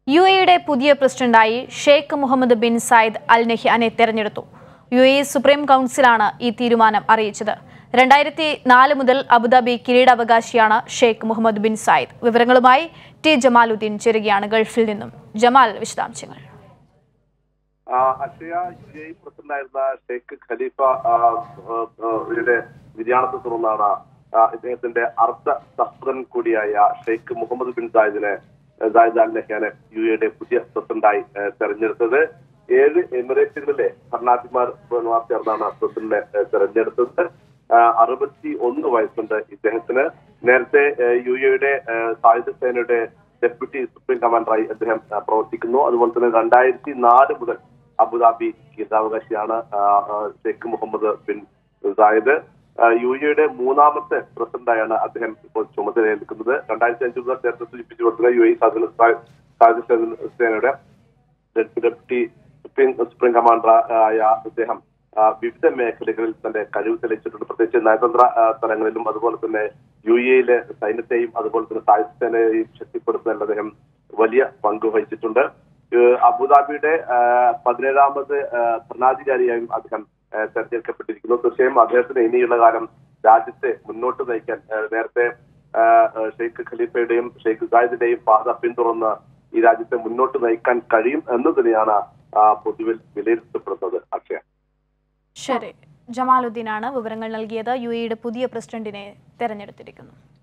U എയുടെ പുതിയ പ്രസിഡന്റായി Sheikh Mohammed bin Zayed al നഹ്യാനെ തെരഞ്ഞെടുത്തു യു എ സുപ്രീം കൗൺസിലാണ് ഈ തീരുമാനം അറിയിച്ചത് രണ്ടായിരത്തി നാല് മുതൽ അബുദാബി കിരീടാവകാശിയാണ് ഷെയ്ഖ് മുഹമ്മദ് ബിൻ സായിദ് വിവരങ്ങളുമായി ടി ജമാലുദ്ദീൻ ചേരുകയാണ് ഗൾഫിൽ നിന്നും ജമാൽ വിശദാംശങ്ങൾ ആ, അക്ഷയ യു എ പ്രസിഡന്റായിരുന്ന ഷെയ്ഖ് ഖലീഫ ആ, ആ, ആ, യുടെ നിര്യാണത്തെ തുടർന്നാണ് ആ, ഇദ്ദേഹത്തിന്റെ അർദ്ധ സഹോദരൻ കൂടിയായ ഷെയ്ഖ് മുഹമ്മദ് ബിൻ സായിദിനെ സായിദ് അൽ നഹ്യാനെ യു എയുടെ പുതിയ പ്രസിഡന്റായി ആ, തെരഞ്ഞെടുത്തത് ഏഴ് എമിറേറ്റുകളിലെ ഭരണാധിപന്മാർ ചേർന്നാണ് പ്രസിഡന്റിനെ ആ, തെരഞ്ഞെടുത്തത് ആ, അറുപത്തി ഒന്ന് വയസ്സുണ്ട് ഇദ്ദേഹത്തിന് നേരത്തെ ആ, യു എയുടെ ആ, സായുധ സേനയുടെ ഡെപ്യൂട്ടി സുപ്രീം കമാൻഡറായി അദ്ദേഹം ആ, പ്രവർത്തിക്കുന്നു അതുപോലെ തന്നെ രണ്ടായിരത്തി നാല് മുതൽ അബുദാബി കിരീടാവകാശിയാണ് ആ, ആ, ഷെയ്ഖ് മുഹമ്മദ് ബിൻ സായിദ് ആ, യു എയുടെ മൂന്നാമത്തെ പ്രസിഡന്റായാണ് അദ്ദേഹം ഇപ്പോൾ ചുമതലയേൽക്കുന്നത് രണ്ടായിരത്തി അഞ്ച് മുതൽ നേരത്തെ സൂചിപ്പിച്ചു കൊടുക്കുന്ന യു എ സാധന സായുധ സേനയുടെ ഡെപ്യൂട്ടി സുപ്രീം സുപ്രീം കമാൻഡർ ആയ അദ്ദേഹം ആ, വിവിധ മേഖലകളിൽ തന്റെ കഴിവ് തെളിയിച്ചിട്ടുണ്ട് പ്രത്യേകിച്ച് നയതന്ത്ര ആ, തലങ്ങളിലും അതുപോലെ തന്നെ യു എയിലെ സൈന്യത്തെയും അതുപോലെ തന്നെ സായുധ സേനയെയും ശക്തിപ്പെടുത്തുന്നതിൽ അദ്ദേഹം വലിയ പങ്ക് വഹിച്ചിട്ടുണ്ട് ഏഹ് അബുദാബിയുടെ ആ, പതിനേഴാമത് ആ, ഭരണാധികാരിയായും അദ്ദേഹം ആ, തെരഞ്ഞെടുക്കപ്പെട്ടിരിക്കുന്നു തീർച്ചയായും അദ്ദേഹത്തിന് ഇനിയുള്ള കാലം രാജ്യത്തെ മുന്നോട്ട് നയിക്കാൻ ആ, നേരത്തെ ആ, ആ, ഷെയ്ഖ് ഖലീഫയുടെയും ഷെയ്ഖ് സായിദിന്റെയും പാത പിന്തുടർന്ന് ഈ രാജ്യത്തെ മുന്നോട്ട് നയിക്കാൻ കഴിയും എന്ന് തന്നെയാണ് ആ, പൊതുവിൽ വിലയിരുത്തപ്പെടുന്നത് അക്ഷയ ശരി ജമാലുദ്ദീനാണ് വിവരങ്ങൾ നൽകിയത് യു എയുടെ പുതിയ പ്രസിഡന്റിനെ തെരഞ്ഞെടുത്തിരിക്കുന്നു